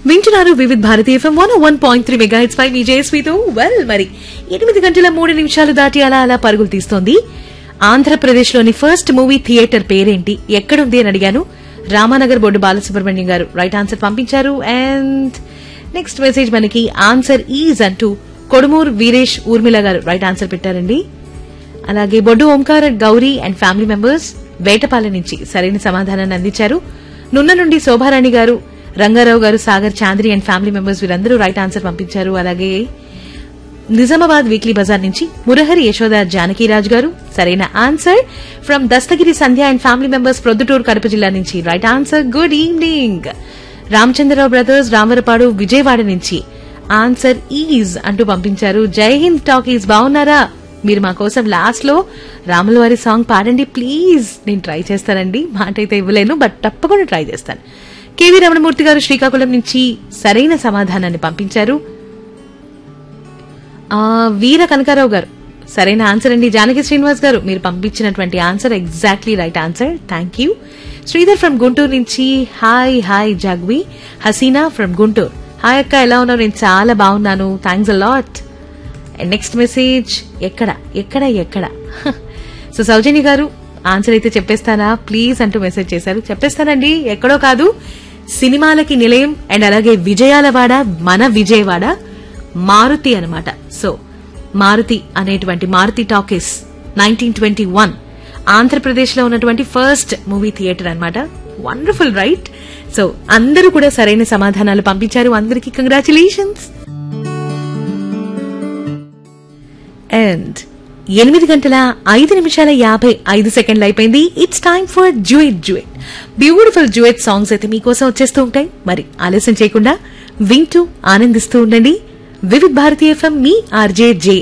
వింటున్నారు Vividh Bharati FM one one point three mega hertz పై మీ జయస్వీతో వెల్ మరి ఎనిమిది గంటల మూడు నిమిషాలు దాటి అలా అలా పరుగులు తీస్తోంది ఆంధ్రప్రదేశ్ లోని ఫస్ట్ మూవీ థియేటర్ పేరేంటి ఎక్కడుంది అని అడిగాను రామానగర్ బొడ్డు బాలసుబ్రహ్మణ్యం గారు రైట్ ఆన్సర్ పంపించారు అండ్ నెక్స్ట్ మెసేజ్ మనకి ఆన్సర్ ఈజ్ అంటూ కొడుమూరు వీరేష్ ఊర్మిళ గారు రైట్ ఆన్సర్ పెట్టారండి అలాగే Boddu Omkar Gauri and family members Vetapalem నుంచి సరైన సమాధానాన్ని అందించారు నున్న నుండి Shobharani garu Rangarao garu Sagar Chandri and family members వీరందరూ రైట్ ఆన్సర్ పంపించారు అలాగే నిజామాబాద్ వీక్లీ బజార్ నుంచి మురహరి యశోద జానకీరాజ్ గారు సరైన answer from Dastagiri Sandhya and family members Proddatur Kadapa జిల్లా నుంచి right answer good evening Ramachandrarao brothers Ramarapadu Vijayawada నుంచి ఆన్సర్ ఈజ్ అంటూ పంపించారు జై హింద్ టాకీస్ బాగున్నారా మీరు మా కోసం లాస్ట్ లో రాముల వారి సాంగ్ పాడండి ప్లీజ్ నేను ట్రై చేస్తానండి మాట అయితే ఇవ్వలేను బట్ తప్పకుండా ట్రై చేస్తాను కేవీ రమణమూర్తి గారు శ్రీకాకుళం నుంచి సరైన సమాధానాన్ని పంపించారు ఆ, వీర కనకారావు గారు సరైన ఆన్సర్ అండి జానకి శ్రీనివాస్ గారు మీరు పంపించినటువంటి answer exactly right answer thank you Sridhar from Guntur నుంచి హాయ్ హాయ్ జగ్వి హసీనా ఫ్రమ్ గుంటూరు హాయ్ అక్క ఎలా ఉన్నావు నేను చాలా బాగున్నాను thanks a lot next message ఎక్కడ ఎక్కడ ఎక్కడ సో సౌజన్య గారు ఆన్సర్ అయితే చెప్పేస్తానా ప్లీజ్ అంటూ మెసేజ్ చేశారు చెప్పేస్తానండి ఎక్కడో కాదు సినిమాలకి నిలయం అండ్ అలాగే విజయాలవాడ మన విజయవాడ మారుతి అన్నమాట సో మారుతి అనేటువంటి Maruthi talkies nineteen twenty one Andhra Pradesh లో ఉన్నటువంటి ఫస్ట్ మూవీ థియేటర్ అన్నమాట వండర్ఫుల్ రైట్ సో అందరూ కూడా సరైన సమాధానాలు పంపించారు అందరికీ కంగ్రాచులేషన్స్ అండ్ ఎనిమిది గంటల ఐదు నిమిషాల యాభై ఐదు సెకండ్లు అయిపోయింది it's time for duet duet beautiful duet songs అయితే మీకోసం వచ్చేస్తూ ఉంటాయి మరి ఆలస్యం చేయకుండా వింటూ ఆనందిస్తూ ఉండండి వివిధ్ భారతీ ఎఫ్ఎం మీ ఆర్జే జే